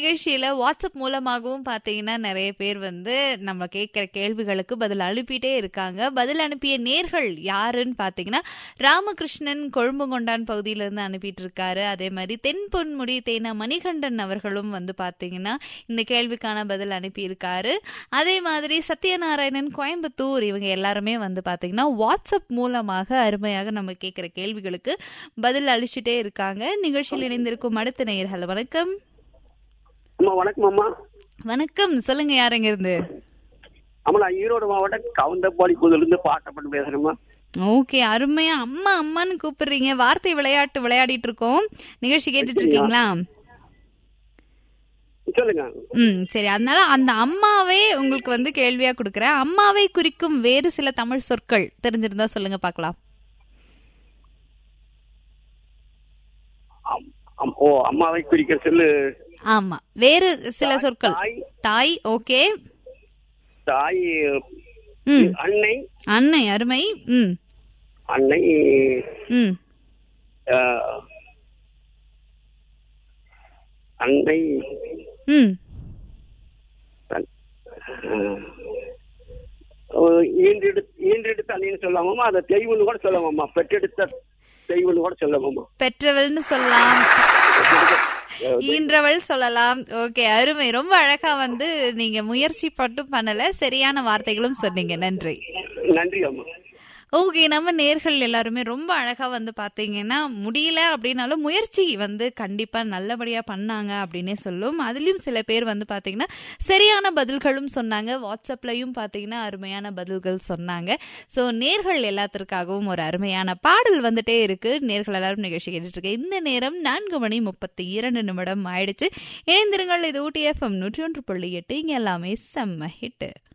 நிகழ்ச்சியில வாட்ஸ்அப் மூலமாகவும் பாத்தீங்கன்னா நிறைய பேர் வந்து நம்ம கேட்கிற கேள்விகளுக்கு பதில் அனுப்பிட்டே இருக்காங்க பதில் அனுப்பிய நேர்கள் யாருன்னு பாத்தீங்கன்னா ராமகிருஷ்ணன் கொழும்புங்கொண்டான் பகுதியில இருந்து அனுப்பிட்டு இருக்காரு அதே மாதிரி தென்பொன்முடி தேனா மணிகண்டன் அவர்களும் வந்து பாத்தீங்கன்னா இந்த கேள்விக்கான பதில் அனுப்பியிருக்காரு அதே மாதிரி சத்யநாராயணன் கோயம்புத்தூர் இவங்க எல்லாருமே வந்து பாத்தீங்கன்னா வாட்ஸ்அப் மூலமாக அருமையாக நம்ம கேட்கிற கேள்விகளுக்கு பதில் அளிச்சுட்டே இருக்காங்க நிகழ்ச்சியில் இணைந்திருக்கும் அடுத்த நேயர்கள் வணக்கம் அம்மா வணக்கம் அம்மா வணக்கம் சொல்லுங்க யாருங்க இருந்து அம்மா நான் ஈரோடு மாவட்டம் கவுந்தப்பாடி இருந்து பாட்டப்பட்டு பேசுறேம்மா ஓகே அருமையா அம்மா அம்மான்னு கூப்பிடுறீங்க வார்த்தை விளையாட்டு விளையாடிட்டு இருக்கோம் நிகழ்ச்சி கேட்டுட்டு இருக்கீங்களா சொல்லுங்க ம் சரி அதனால அந்த அம்மாவே உங்களுக்கு வந்து கேள்வியா கொடுக்குறேன் அம்மாவை குறிக்கும் வேறு சில தமிழ் சொற்கள் தெரிஞ்சிருந்தா சொல்லுங்க பார்க்கலாம் அம்- அம்- ஓ அம்மாவை குறிக்கிற சொல்லு ஆமா வேறு சில சொற்கள் தாய் தாய் ஓகே தாய் ம் அன்னை அன்னை அருமை ம் அன்னை ம் அஹ், அன்னை ம் அஹ், ஈன்றெடுத்து ஈன்றெடுத்த அன்னைன்னு சொல்லாமம்மா அதை தெய்வம்னு கூட சொல்லாமம்மா பெற்றெடுத்த தெய்வம்னு கூட சொல்லாமம்மா பெற்றவள்னு சொல்லலாம் ஈன்றவள் சொல்லலாம் ஓகே அருமை ரொம்ப அழகா வந்து நீங்க முயற்சி பட்டும் பண்ணல சரியான வார்த்தைகளும் சொன்னீங்க நன்றி நன்றி அம்மா ஓகே நம்ம நேர்கள் எல்லாருமே ரொம்ப அழகா வந்து பாத்தீங்கன்னா முடியல அப்படின்னாலும் முயற்சி வந்து கண்டிப்பா நல்லபடியா பண்ணாங்க அப்படின்னே சொல்லும் அதுலயும் சில பேர் வந்து பாத்தீங்கன்னா சரியான பதில்களும் சொன்னாங்க வாட்ஸ்அப்லயும் பாத்தீங்கன்னா அருமையான பதில்கள் சொன்னாங்க ஸோ நேர்கள் எல்லாத்திற்காகவும் ஒரு அருமையான பாடல் வந்துட்டே இருக்கு நேர்கள் எல்லாரும் நிகழ்ச்சி கேட்டுட்டு இருக்கு இந்த நேரம் நான்கு மணி முப்பத்தி இரண்டு நிமிடம் ஆயிடுச்சு இணைந்திருங்கள் இது ஊட்டி எஃப்எம் நூற்றி ஒன்று புள்ளி எட்டு இங்க எல்லாமே செம்ம ஹிட்டு